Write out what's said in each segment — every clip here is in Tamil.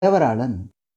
தேவராளன்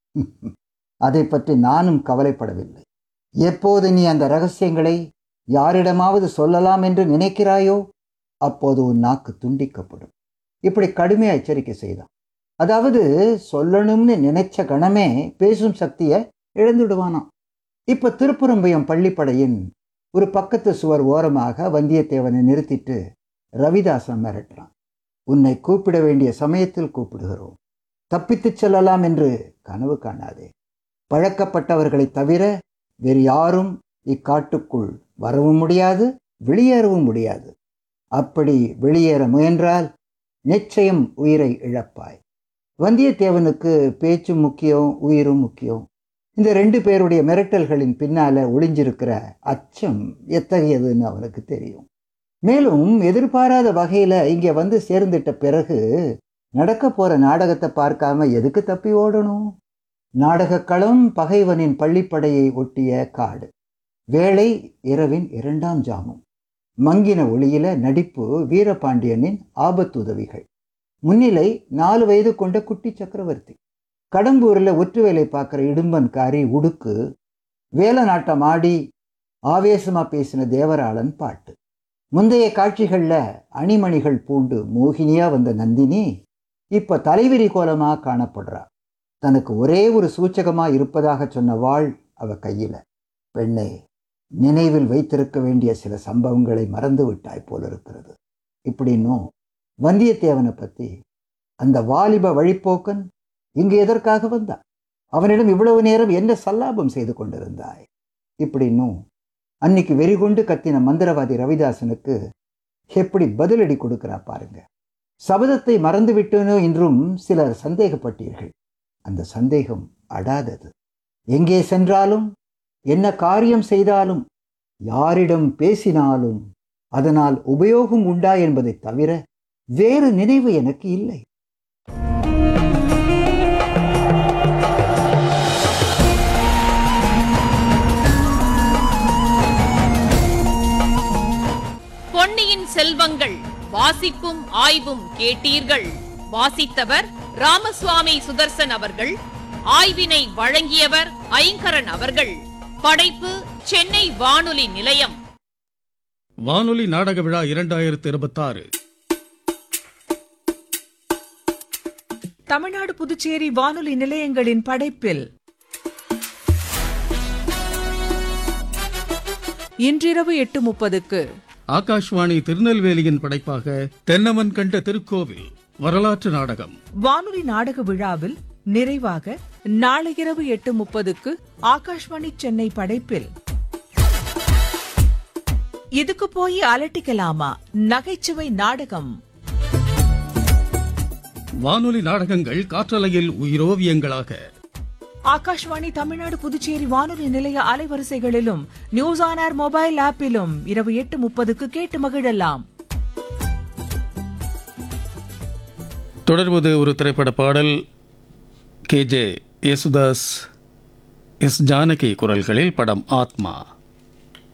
அதை பற்றி நானும் கவலைப்படவில்லை எப்போது நீ அந்த ரகசியங்களை யாரிடமாவது சொல்லலாம் என்று நினைக்கிறாயோ அப்போது உன் நாக்கு துண்டிக்கப்படும் இப்படி கடுமையாக எச்சரிக்கை செய்தான் அதாவது சொல்லணும்னு நினைச்ச கணமே பேசும் சக்தியை இழந்துடுவானாம் இப்ப திருப்புறம்பயம் பள்ளிப்படையின் ஒரு பக்கத்து சுவர் ஓரமாக வந்தியத்தேவனை நிறுத்திட்டு ரவிதாசன் மிரட்டுறான் உன்னை கூப்பிட வேண்டிய சமயத்தில் கூப்பிடுகிறோம் தப்பித்துச் செல்லலாம் என்று கனவு காணாதே பழக்கப்பட்டவர்களை தவிர வேறு யாரும் இக்காட்டுக்குள் வரவும் முடியாது வெளியேறவும் முடியாது அப்படி வெளியேற முயன்றால் நிச்சயம் உயிரை இழப்பாய் வந்தியத்தேவனுக்கு பேச்சும் முக்கியம் உயிரும் முக்கியம் இந்த ரெண்டு பேருடைய மிரட்டல்களின் பின்னால ஒளிஞ்சிருக்கிற அச்சம் எத்தகையதுன்னு அவனுக்கு தெரியும் மேலும் எதிர்பாராத வகையில இங்க வந்து சேர்ந்துட்ட பிறகு நடக்க போற நாடகத்தை பார்க்காம எதுக்கு தப்பி ஓடணும் நாடகக்களம் பகைவனின் பள்ளிப்படையை ஒட்டிய காடு வேளை இரவின் இரண்டாம் ஜாமம் மங்கின ஒளியில நடிப்பு வீரபாண்டியனின் ஆபத்துதவிகள் முன்னிலை நாலு வயது கொண்ட குட்டி சக்கரவர்த்தி கடம்பூரில் ஒற்று வேலை பார்க்குற இடும்பன்காரி உடுக்கு வேல நாட்டம் ஆடி ஆவேசமாக பேசின தேவராளன் பாட்டு முந்தைய காட்சிகளில் அணிமணிகள் பூண்டு மோகினியா வந்த நந்தினி இப்போ தலைவிரி கோலமாக காணப்படுறா தனக்கு ஒரே ஒரு சூச்சகமாக இருப்பதாக சொன்ன வாழ் அவ கையில் பெண்ணே நினைவில் வைத்திருக்க வேண்டிய சில சம்பவங்களை மறந்து விட்டாய் போல இருக்கிறது இப்படின்னும் வந்தியத்தேவனை பற்றி அந்த வாலிப வழிப்போக்கன் இங்கு எதற்காக வந்தான் அவனிடம் இவ்வளவு நேரம் என்ன சல்லாபம் செய்து கொண்டிருந்தாய் இப்படின்னும் அன்னைக்கு வெறிகொண்டு கத்தின மந்திரவாதி ரவிதாசனுக்கு எப்படி பதிலடி கொடுக்கிறா பாருங்க சபதத்தை மறந்துவிட்டேனோ என்றும் சிலர் சந்தேகப்பட்டீர்கள் அந்த சந்தேகம் அடாதது எங்கே சென்றாலும் என்ன காரியம் செய்தாலும் யாரிடம் பேசினாலும் அதனால் உபயோகம் உண்டா என்பதை தவிர வேறு நினைவு எனக்கு இல்லை பொன்னியின் செல்வங்கள் வாசிப்பும் ஆய்வும் கேட்டீர்கள் வாசித்தவர் ராமசுவாமி சுதர்சன் அவர்கள் ஆய்வினை வழங்கியவர் ஐங்கரன் அவர்கள் படைப்பு சென்னை வானொலி நிலையம் வானொலி நாடக விழா இரண்டாயிரத்து இருபத்தாறு தமிழ்நாடு புதுச்சேரி வானொலி நிலையங்களின் படைப்பில் இன்றிரவு எட்டு முப்பதுக்கு ஆகாஷ்வாணி திருநெல்வேலியின் படைப்பாக தென்னவன் கண்ட திருக்கோவில் வரலாற்று நாடகம் வானொலி நாடக விழாவில் நிறைவாக நாளை இரவு எட்டு முப்பதுக்கு ஆகாஷ்வாணி சென்னை படைப்பில் இதுக்கு போய் அலட்டிக்கலாமா நகைச்சுவை நாடகம் வானொலி நாடகங்கள் காற்றலையில் உயிரோவியங்களாக ஆகாஷ்வாணி தமிழ்நாடு புதுச்சேரி வானொலி நிலைய அலைவரிசைகளிலும் நியூஸ் ஆன் ஏர் மொபைல் ஆப்பிலும் இரவு எட்டு முப்பதுக்கு கேட்டு மகிழலாம் தொடர்வது ஒரு திரைப்பட பாடல் K J Yesudas S Janaki குரல்களில் படம் ஆத்மா